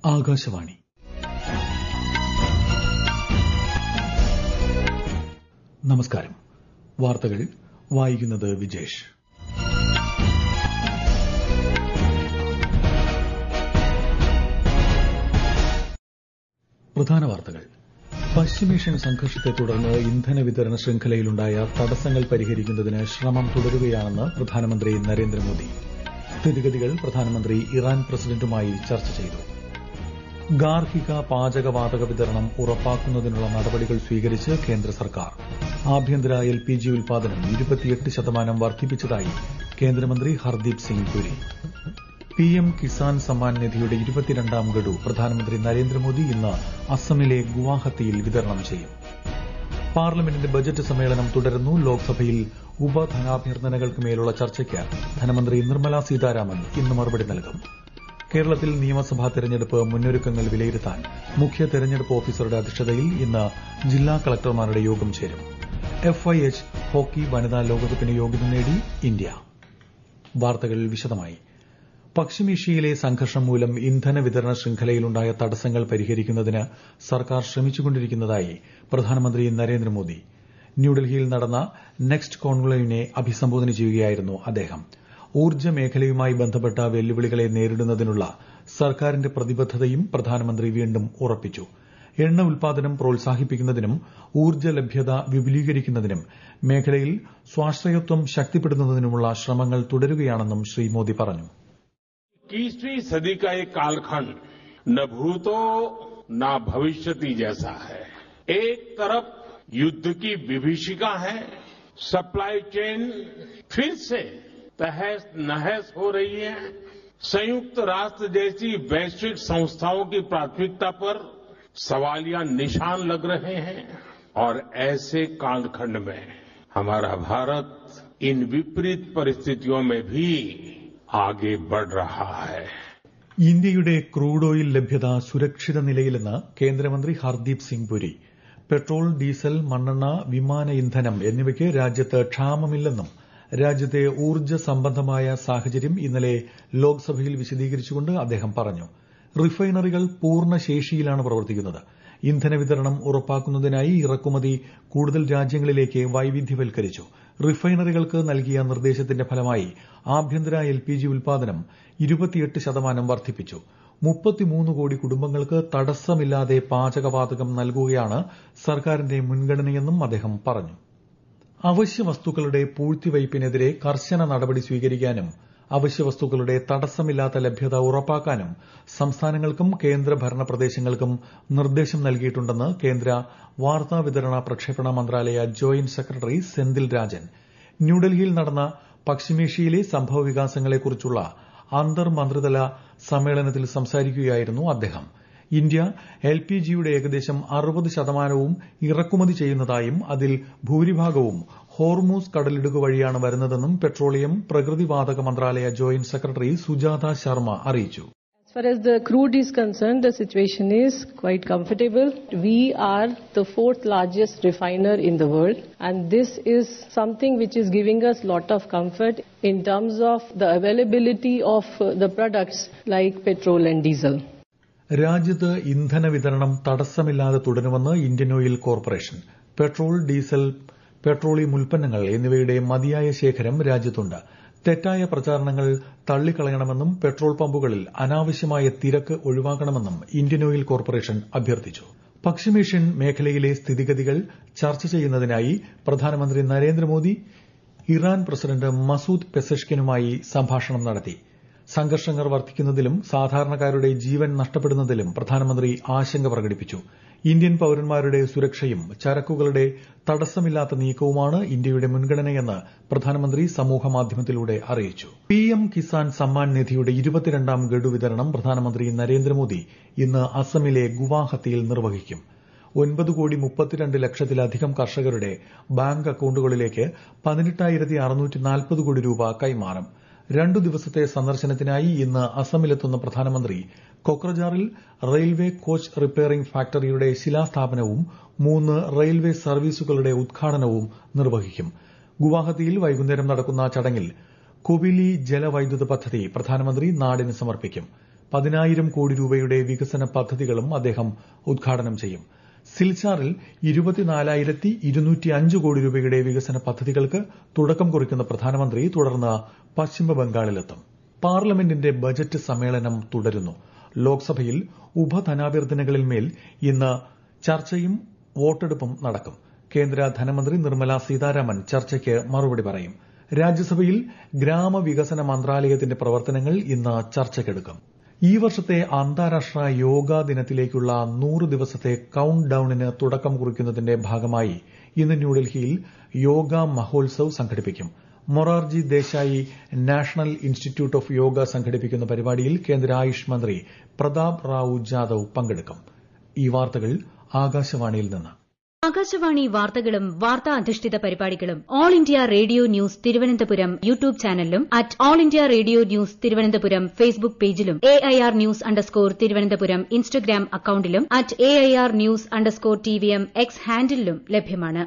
ആകാശവാണി നമസ്കാരം വാർത്തകൾ വായിക്കുന്നത് വിജേഷ് പ്രധാന വാർത്തകൾ പശ്ചിമേഷ്യൻ സംഘർഷത്തെ തുടർന്ന് ഇന്ധന വിതരണ ശൃംഖലയിലുണ്ടായ തടസ്സങ്ങൾ പരിഹരിക്കുന്നതിന് ശ്രമം തുടരുകയാണെന്ന് പ്രധാനമന്ത്രി നരേന്ദ്രമോദി സ്ഥിതിഗതികൾ പ്രധാനമന്ത്രി ഇറാൻ പ്രസിഡന്റുമായി ചർച്ച ചെയ്തു ഗാർഹിക പാചകവാതക വിതരണം ഉറപ്പാക്കുന്നതിനുള്ള നടപടികൾ സ്വീകരിച്ച് കേന്ദ്ര സർക്കാർ ആഭ്യന്തര എൽ പി ജി ഉൽപാദനം ഇരുപത്തിയെട്ട് ശതമാനം വർദ്ധിപ്പിച്ചതായി കേന്ദ്രമന്ത്രി ഹർദീപ് സിംഗ് പുരി പിഎം കിസാൻ സമ്മാൻ നിധിയുടെ ഇരുപത്തിരണ്ടാം ഗഡു പ്രധാനമന്ത്രി നരേന്ദ്രമോദി ഇന്ന് അസമിലെ ഗുവാഹത്തിയിൽ വിതരണം ചെയ്യും പാർലമെന്റിന്റെ ബജറ്റ് സമ്മേളനം തുടരുന്നു ലോക്സഭയിൽ ഉപധനാഭ്യർത്ഥനകൾക്ക് മേലുള്ള ചർച്ചയ്ക്ക് ധനമന്ത്രി നിർമ്മല സീതാരാമൻ ഇന്ന് മറുപടി നൽകും കേരളത്തിൽ നിയമസഭാ തെരഞ്ഞെടുപ്പ് മുന്നൊരുക്കങ്ങൾ വിലയിരുത്താൻ മുഖ്യ തെരഞ്ഞെടുപ്പ് ഓഫീസറുടെ അധ്യക്ഷതയിൽ ഇന്ന് ജില്ലാ കളക്ടർമാരുടെ യോഗം ചേരും എഫ്ഐഎച്ച് ഹോക്കി വനിതാ ലോകകപ്പിന് യോഗ്യത നേടി ഇന്ത്യ വാർത്തകൾ വിശദമായി പശ്ചിമേഷ്യയിലെ സംഘർഷം മൂലം ഇന്ധന വിതരണ ശൃംഖലയിലുണ്ടായ തടസ്സങ്ങൾ പരിഹരിക്കുന്നതിന് സർക്കാർ ശ്രമിച്ചുകൊണ്ടിരിക്കുന്നതായി പ്രധാനമന്ത്രി നരേന്ദ്രമോദി ന്യൂഡൽഹിയിൽ നടന്ന നെക്സ്റ്റ് കോൺക്ലേവിനെ അഭിസംബോധന ചെയ്യുകയായിരുന്നു അദ്ദേഹം ഊർജ്ജ മേഖലയുമായി ബന്ധപ്പെട്ട വെല്ലുവിളികളെ നേരിടുന്നതിനുള്ള സർക്കാരിന്റെ പ്രതിബദ്ധതയും പ്രധാനമന്ത്രി വീണ്ടും ഉറപ്പിച്ചു എണ്ണ ഉൽപാദനം പ്രോത്സാഹിപ്പിക്കുന്നതിനും ഊർജ്ജ ലഭ്യത വിപുലീകരിക്കുന്നതിനും മേഖലയിൽ സ്വാശ്രയത്വം ശക്തിപ്പെടുത്തുന്നതിനുമുള്ള ശ്രമങ്ങൾ തുടരുകയാണെന്നും ശ്രീ മോദി പറഞ്ഞു इक्कीसवीं सदी का एक कालखंड न भूतो न भविष्यति जैसा है एक तरफ युद्ध की विभीषिका है सप्लाई चेन फिर से तहस नहस हो रही है संयुक्त राष्ट्र जैसी वैश्विक संस्थाओं की प्राथमिकता पर सवालिया निशान लग रहे हैं और ऐसे कालखंड में हमारा भारत इन विपरीत परिस्थितियों में भी ആകെ बढ़ रहा है ഇന്ത്യയുടെ ക്രൂഡ് ഓയിൽ ലഭ്യത സുരക്ഷിത നിലയിലെന്ന് കേന്ദ്രമന്ത്രി ഹർദീപ് സിംഗ് പുരി പെട്രോൾ ഡീസൽ മണ്ണെണ്ണ വിമാന ഇന്ധനം എന്നിവയ്ക്ക് രാജ്യത്ത് ക്ഷാമമില്ലെന്നും രാജ്യത്തെ ഊർജ്ജ സംബന്ധമായ സാഹചര്യം ഇന്നലെ ലോക്സഭയിൽ വിശദീകരിച്ചുകൊണ്ട് അദ്ദേഹം പറഞ്ഞു റിഫൈനറികൾ പൂർണ്ണ ശേഷിയിലാണ് പ്രവർത്തിക്കുന്നത് ഇന്ധന വിതരണം ഉറപ്പാക്കുന്നതിനായി ഇറക്കുമതി കൂടുതൽ രാജ്യങ്ങളിലേക്ക് വൈവിധ്യവൽക്കരിച്ചു റിഫൈനറികൾക്ക് നൽകിയ നിർദ്ദേശത്തിന്റെ ഫലമായി ആഭ്യന്തര എൽ പി ജി ഉൽപാദനം ഇരുപത്തിയെട്ട് ശതമാനം വർദ്ധിപ്പിച്ചു മുപ്പത്തിമൂന്ന് കോടി കുടുംബങ്ങൾക്ക് തടസ്സമില്ലാതെ പാചകവാതകം നൽകുകയാണ് സർക്കാരിന്റെ മുൻഗണനയെന്നും അദ്ദേഹം പറഞ്ഞു അവശ്യ വസ്തുക്കളുടെ പൂഴ്ത്തിവയ്പ്പിനെതിരെ കർശന നടപടി സ്വീകരിക്കാനും അവശ്യ വസ്തുക്കളുടെ തടസ്സമില്ലാത്ത ലഭ്യത ഉറപ്പാക്കാനും സംസ്ഥാനങ്ങൾക്കും കേന്ദ്രഭരണ പ്രദേശങ്ങൾക്കും നിർദ്ദേശം നൽകിയിട്ടുണ്ടെന്ന് കേന്ദ്ര വാർത്താവിതരണ പ്രക്ഷേപണ മന്ത്രാലയ ജോയിന്റ് സെക്രട്ടറി സെന്തിൽ രാജൻ ന്യൂഡൽഹിയിൽ നടന്ന പശ്ചിമേഷ്യയിലെ സംഭവവികാസങ്ങളെക്കുറിച്ചുള്ള അന്തർ മന്ത്രിതല സമ്മേളനത്തിൽ സംസാരിക്കുകയായിരുന്നു അദ്ദേഹം ഇന്ത്യ എൽ പി ജിയുടെ ഏകദേശം അറുപത് ശതമാനവും ഇറക്കുമതി ചെയ്യുന്നതായും അതിൽ ഭൂരിഭാഗവും ഹോർമൂസ് കടലിടുക വഴിയാണ് വരുന്നതെന്നും പെട്രോളിയം പ്രകൃതിവാതക മന്ത്രാലയ ജോയിന്റ് സെക്രട്ടറി സുജാത ശർമ്മ അറിയിച്ചു As far as the crude is concerned, the situation is quite comfortable. We are the fourth largest refiner in the world, and this is something which is giving us lot of comfort in terms of the availability of the products like petrol and diesel. രാജ്യത്ത് ഇന്ധന വിതരണം തടസ്സമില്ലാതെ തുടരുമെന്ന് Indian Oil Corporation petrol diesel petroleum ഉൽപ്പന്നങ്ങൾ എന്നിവയുടെ മതിയായ ശേഖരം രാജ്യത്തുണ്ട് തെറ്റായ പ്രചാരണങ്ങൾ തള്ളിക്കളയണമെന്നും പെട്രോൾ പമ്പുകളിൽ അനാവശ്യമായ തിരക്ക് ഒഴിവാക്കണമെന്നും ഇന്ത്യൻ ഓയിൽ കോർപ്പറേഷൻ അഭ്യർത്ഥിച്ചു പശ്ചിമേഷ്യൻ മേഖലയിലെ സ്ഥിതിഗതികൾ ചർച്ച ചെയ്യുന്നതിനായി പ്രധാനമന്ത്രി നരേന്ദ്രമോദി ഇറാൻ പ്രസിഡന്റ് മസൂദ് പെസഷ്കിനുമായി സംഭാഷണം നടത്തി സംഘർഷങ്ങൾ വർദ്ധിക്കുന്നതിലും സാധാരണക്കാരുടെ ജീവൻ നഷ്ടപ്പെടുന്നതിലും പ്രധാനമന്ത്രി ആശങ്ക പ്രകടിപ്പിച്ചു ഇന്ത്യൻ പൌരന്മാരുടെ സുരക്ഷയും ചരക്കുകളുടെ തടസ്സമില്ലാത്ത നീക്കവുമാണ് ഇന്ത്യയുടെ മുൻഗണനയെന്ന് പ്രധാനമന്ത്രി സമൂഹമാധ്യമത്തിലൂടെ അറിയിച്ചു പിഎം കിസാൻ സമ്മാൻ നിധിയുടെ ഇരുപത്തിരണ്ടാം ഗഡു വിതരണം പ്രധാനമന്ത്രി നരേന്ദ്രമോദി ഇന്ന് അസമിലെ ഗുവാഹത്തിയിൽ നിർവഹിക്കും ഒൻപത് കോടി മുപ്പത്തിരണ്ട് ലക്ഷത്തിലധികം കർഷകരുടെ ബാങ്ക് അക്കൌണ്ടുകളിലേക്ക് പതിനെട്ടായിരത്തി അറുന്നൂറ്റി നാൽപ്പത് കോടി രൂപ കൈമാറും രണ്ടു ദിവസത്തെ സന്ദർശനത്തിനായി ഇന്ന് അസമിലെത്തുന്ന പ്രധാനമന്ത്രി കൊക്രജാറിൽ റെയിൽവേ കോച്ച് റിപ്പയറിംഗ് ഫാക്ടറിയുടെ ശിലാസ്ഥാപനവും മൂന്ന് റെയിൽവേ സർവീസുകളുടെ ഉദ്ഘാടനവും നിർവഹിക്കും ഗുവാഹത്തിയിൽ വൈകുന്നേരം നടക്കുന്ന ചടങ്ങിൽ കൊബിലി ജലവൈദ്യുത പദ്ധതി പ്രധാനമന്ത്രി നാടിന് സമർപ്പിക്കും പതിനായിരം കോടി രൂപയുടെ വികസന പദ്ധതികളും അദ്ദേഹം ഉദ്ഘാടനം ചെയ്യും സിൽച്ചാറിൽ ഇരുപത്തിനാലായിരത്തി ഇരുന്നൂറ്റി അഞ്ച് കോടി രൂപയുടെ വികസന പദ്ധതികൾക്ക് തുടക്കം കുറിക്കുന്ന പ്രധാനമന്ത്രി തുടർന്ന് പശ്ചിമ ബംഗാളിലെത്തും പാർലമെന്റിന്റെ ബജറ്റ് സമ്മേളനം തുടരുന്നു ലോക്സഭയിൽ ഉപധനാഭ്യർത്ഥനകളിന്മേൽ ഇന്ന് ചർച്ചയും വോട്ടെടുപ്പും നടക്കും കേന്ദ്ര ധനമന്ത്രി നിർമ്മല സീതാരാമൻ ചർച്ചയ്ക്ക് മറുപടി പറയും രാജ്യസഭയിൽ ഗ്രാമവികസന മന്ത്രാലയത്തിന്റെ പ്രവർത്തനങ്ങൾ ഇന്ന് ചർച്ചയ്ക്കെടുക്കും ഈ വർഷത്തെ അന്താരാഷ്ട്ര യോഗാ ദിനത്തിലേക്കുള്ള നൂറ് ദിവസത്തെ കൌണ്ട് ഡൌണിന് തുടക്കം കുറിക്കുന്നതിന്റെ ഭാഗമായി ഇന്ന് ന്യൂഡൽഹിയിൽ യോഗ മഹോത്സവ് സംഘടിപ്പിക്കും Morarji Desai National Institute of Yoga സംഘടിപ്പിക്കുന്ന പരിപാടിയിൽ കേന്ദ്ര ആയുഷ് മന്ത്രി പ്രതാപ് റാവു ജാദവ് പങ്കെടുക്കും ഈ വാർത്തകൾ ആകാശവാണിയിൽ നിന്ന് ആകാശവാണി വാർത്തകളും വാർത്താ അധിഷ്ഠിത പരിപാടികളും All India Radio News Thiruvananthapuram YouTube ചാനലിലും at All India Radio News Thiruvananthapuram Facebook പേജിലും A I R news underscore Thiruvananthapuram Instagram അക്കൌണ്ടിലും at A I R news underscore T V M X ഹാൻഡിലും ലഭ്യമാണ്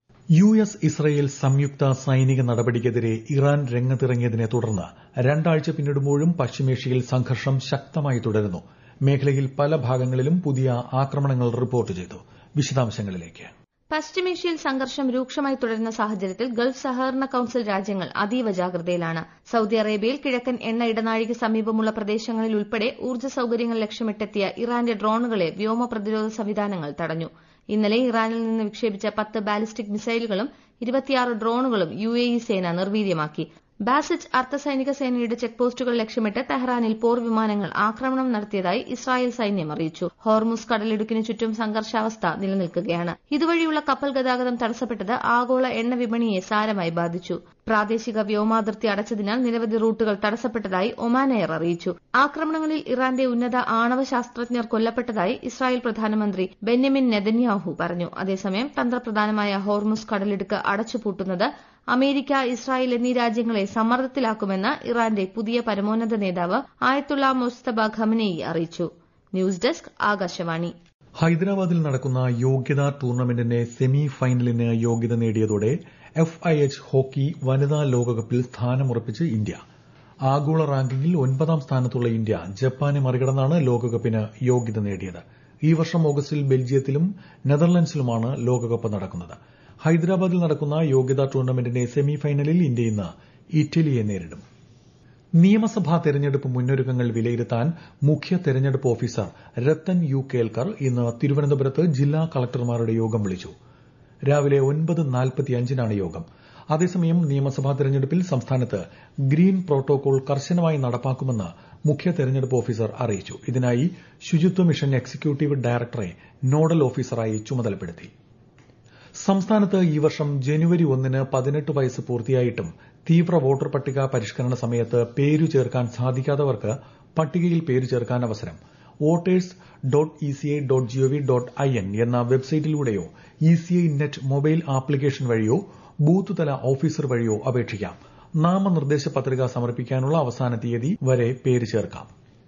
യു എസ് ഇസ്രയേൽ സംയുക്ത സൈനിക നടപടിക്കെതിരെ ഇറാൻ രംഗത്തിറങ്ങിയതിനെ തുടർന്ന് രണ്ടാഴ്ച പിന്നിടുമ്പോഴും പശ്ചിമേഷ്യയിൽ സംഘർഷം ശക്തമായി തുടരുന്നു മേഖലയിൽ പല ഭാഗങ്ങളിലും പുതിയ ആക്രമണങ്ങൾ റിപ്പോർട്ട് ചെയ്തു വിശദാംശങ്ങളിലേക്ക് പശ്ചിമേഷ്യയിൽ സംഘർഷം രൂക്ഷമായി തുടരുന്ന സാഹചര്യത്തിൽ ഗൾഫ് സഹകരണ കൌൺസിൽ രാജ്യങ്ങൾ അതീവ ജാഗ്രതയിലാണ് സൌദി അറേബ്യയിൽ കിഴക്കൻ എണ്ണ ഇടനാഴിക്ക് സമീപമുള്ള പ്രദേശങ്ങളിൽ ഉൾപ്പെടെ ഊർജ്ജ സൌകര്യങ്ങൾ ലക്ഷ്യമിട്ടെത്തിയ ഇറാന്റെ ഡ്രോണുകളെ വ്യോമ പ്രതിരോധ സംവിധാനങ്ങൾ തടഞ്ഞു ഇന്നലെ ഇറാനിൽ നിന്ന് വിക്ഷേപിച്ച പത്ത് ബാലിസ്റ്റിക് മിസൈലുകളും ഇരുപത്തിയാറ് ഡ്രോണുകളും യു എ ഇ സേന നിർവീര്യമാക്കി ബാസിച്ച് അർദ്ധസൈനിക സേനയുടെ ചെക്ക് പോസ്റ്റുകൾ ലക്ഷ്യമിട്ട് തെഹ്റാനിൽ പോർ വിമാനങ്ങൾ ആക്രമണം നടത്തിയതായി ഇസ്രായേൽ സൈന്യം അറിയിച്ചു ഹോർമുസ് കടലിടുക്കിന് ചുറ്റും സംഘർഷാവസ്ഥ നിലനിൽക്കുകയാണ് ഇതുവഴിയുള്ള കപ്പൽ ഗതാഗതം തടസ്സപ്പെട്ടത് ആഗോള എണ്ണ വിപണിയെ സാരമായി ബാധിച്ചു പ്രാദേശിക വ്യോമാതിർത്തി അടച്ചതിനാൽ നിരവധി റൂട്ടുകൾ തടസ്സപ്പെട്ടതായി ഒമാൻ എയർ അറിയിച്ചു ആക്രമണങ്ങളിൽ ഇറാന്റെ ഉന്നത ആണവ ശാസ്ത്രജ്ഞർ കൊല്ലപ്പെട്ടതായി ഇസ്രായേൽ പ്രധാനമന്ത്രി ബെന്യമിൻ നെതന്യാഹു പറഞ്ഞു അതേസമയം തന്ത്രപ്രധാനമായ ഹോർമുസ് കടലിടുക്ക് അടച്ചുപൂട്ടുന്നത് അമേരിക്ക ഇസ്രായേൽ എന്നീ രാജ്യങ്ങളെ സമ്മർദ്ദത്തിലാക്കുമെന്ന് ഇറാന്റെ പുതിയ പരമോന്നത നേതാവ് ആയത്തുള്ള മുസ്തബ ഖമനേയി അറിയിച്ചു ന്യൂസ് ഡെസ്ക് ആകാശവാണി ഹൈദരാബാദിൽ നടക്കുന്ന യോഗ്യതാ ടൂർണമെന്റിന്റെ സെമി ഫൈനലിന് യോഗ്യത നേടിയതോടെ എഫ് ഐ എച്ച് ഹോക്കി വനിതാ ലോകകപ്പിൽ സ്ഥാനമുറപ്പിച്ച് ഇന്ത്യ ആഗോള റാങ്കിങ്ങിൽ ഒൻപതാം സ്ഥാനത്തുള്ള ഇന്ത്യ ജപ്പാനെ മറികടന്നാണ് ലോകകപ്പിന് യോഗ്യത നേടിയത് ഈ വർഷം ഓഗസ്റ്റിൽ ബെൽജിയത്തിലും നെതർലൻഡ്സിലുമാണ് ലോകകപ്പ് നടക്കുന്നത് ഹൈദരാബാദിൽ നടക്കുന്ന യോഗ്യതാ ടൂർണമെന്റിന്റെ സെമി ഫൈനലിൽ ഇന്ത്യ ഇന്ന് ഇറ്റലിയെ നേരിടും നിയമസഭാ തെരഞ്ഞെടുപ്പ് മുന്നൊരുക്കങ്ങൾ വിലയിരുത്താൻ മുഖ്യ തെരഞ്ഞെടുപ്പ് ഓഫീസർ രത്തൻ യു കേൽക്കർ ഇന്ന് തിരുവനന്തപുരത്ത് ജില്ലാ കളക്ടർമാരുടെ യോഗം വിളിച്ചു രാവിലെ ഒൻപത് നാൽപ്പത്തിയഞ്ചിനാണ് യോഗം അതേസമയം നിയമസഭാ തെരഞ്ഞെടുപ്പിൽ സംസ്ഥാനത്ത് ഗ്രീൻ പ്രോട്ടോകോൾ കർശനമായി നടപ്പാക്കുമെന്ന് മുഖ്യ തെരഞ്ഞെടുപ്പ് ഓഫീസർ അറിയിച്ചു ഇതിനായി ശുചിത്വ മിഷൻ എക്സിക്യൂട്ടീവ് ഡയറക്ടറെ നോഡൽ ഓഫീസറായി ചുമതലപ്പെടുത്തി സംസ്ഥാനത്ത് ഈ വർഷം ജനുവരി ഒന്നിന് പതിനെട്ട് വയസ്സ് പൂർത്തിയായിട്ടും തീവ്ര വോട്ടർ പട്ടിക പരിഷ്കരണ സമയത്ത് പേരു ചേർക്കാൻ സാധിക്കാത്തവർക്ക് പട്ടികയിൽ പേരു ചേർക്കാൻ അവസരം voters dot E C I dot gov dot I N എന്ന വെബ്സൈറ്റിലൂടെയോ E C I net mobile application വഴിയോ ബൂത്ത് തല ഓഫീസർ വഴിയോ അപേക്ഷിക്കാം നാമനിർദ്ദേശ പത്രിക സമർപ്പിക്കാനുള്ള അവസാന തീയതി വരെ പേര് ചേർക്കാം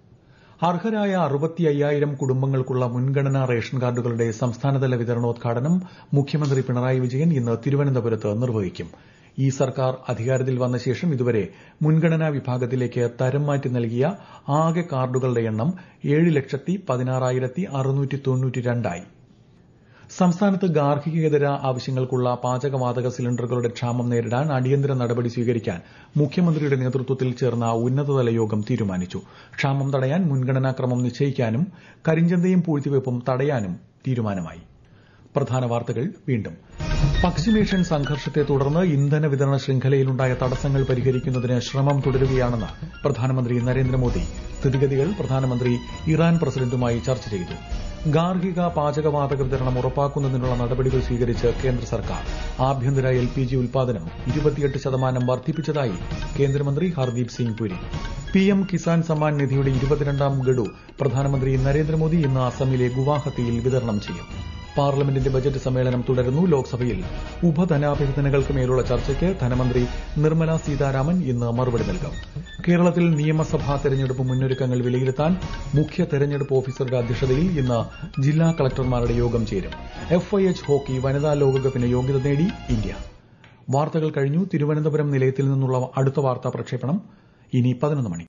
അർഹരായ അറുപത്തി അയ്യായിരം കുടുംബങ്ങൾക്കുള്ള മുൻഗണനാ റേഷൻ കാർഡുകളുടെ സംസ്ഥാനതല വിതരണോദ്ഘാടനം മുഖ്യമന്ത്രി പിണറായി വിജയൻ ഇന്ന് തിരുവനന്തപുരത്ത് നിർവഹിക്കും ഈ സർക്കാർ അധികാരത്തിൽ വന്ന ശേഷം ഇതുവരെ മുൻഗണനാ വിഭാഗത്തിലേക്ക് തരം മാറ്റി നൽകിയ ആകെ കാർഡുകളുടെ എണ്ണം ഏഴ് ലക്ഷത്തി പതിനാറായിരത്തി അറുന്നൂറ്റി തൊണ്ണൂറ്റി രണ്ടായി സംസ്ഥാനത്ത് ഗാർഹികേതര ആവശ്യങ്ങൾക്കുള്ള പാചകവാതക സിലിണ്ടറുകളുടെ ക്ഷാമം നേരിടാൻ അടിയന്തര നടപടി സ്വീകരിക്കാൻ മുഖ്യമന്ത്രിയുടെ നേതൃത്വത്തിൽ ചേർന്ന ഉന്നതതല യോഗം തീരുമാനിച്ചു ക്ഷാമം തടയാൻ മുൻഗണനാക്രമം നിശ്ചയിക്കാനും കരിഞ്ചന്തയും പൂഴ്ത്തിവയ്പും തടയാനും തീരുമാനമായി പ്രധാന വാർത്തകൾ വീണ്ടും പശ്ചിമേഷ്യൻ സംഘർഷത്തെ തുടർന്ന് ഇന്ധന വിതരണ ശൃംഖലയിലുണ്ടായ തടസ്സങ്ങൾ പരിഹരിക്കുന്നതിന് ശ്രമം തുടരുകയാണെന്ന് പ്രധാനമന്ത്രി നരേന്ദ്രമോദി സ്ഥിതിഗതികൾ പ്രധാനമന്ത്രി ഇറാൻ പ്രസിഡന്റുമായി ചർച്ച ചെയ്തു ഗാർഹിക പാചകവാതക വിതരണം ഉറപ്പാക്കുന്നതിനുള്ള നടപടികൾ സ്വീകരിച്ച് കേന്ദ്ര സർക്കാർ ആഭ്യന്തര എൽ പി ജി ഉൽപാദനം ഇരുപത്തിയെട്ട് ശതമാനം വർദ്ധിപ്പിച്ചതായി കേന്ദ്രമന്ത്രി ഹർദീപ് സിംഗ് പുരി പിഎം കിസാൻ സമ്മാൻ നിധിയുടെ ഇരുപത്തിരണ്ടാം ഗഡു പ്രധാനമന്ത്രി നരേന്ദ്രമോദി ഇന്ന് അസമിലെ ഗുവാഹത്തിയിൽ വിതരണം ചെയ്യും പാർലമെന്റിന്റെ ബജറ്റ് സമ്മേളനം തുടരുന്നു ലോക്സഭയിൽ ഉപധനാഭ്യർത്ഥനകൾക്ക് മേലുള്ള ചർച്ചയ്ക്ക് ധനമന്ത്രി നിർമ്മല സീതാരാമൻ ഇന്ന് മറുപടി നൽകും കേരളത്തിൽ നിയമസഭാ തെരഞ്ഞെടുപ്പ് മുന്നൊരുക്കങ്ങൾ വിലയിരുത്താൻ മുഖ്യ തെരഞ്ഞെടുപ്പ് ഓഫീസറുടെ അധ്യക്ഷതയിൽ ഇന്ന് ജില്ലാ കളക്ടർമാരുടെ യോഗം ചേരും എഫ്ഐഎച്ച് ഹോക്കി വനിതാ ലോകകപ്പിന് യോഗ്യത നേടി ഇന്ത്യ വാർത്തകൾ കഴിഞ്ഞു തിരുവനന്തപുരം നിലയത്തിൽ നിന്നുള്ള അടുത്ത വാർത്താ പ്രക്ഷേപണം ഇനി പതിനൊന്ന് മണി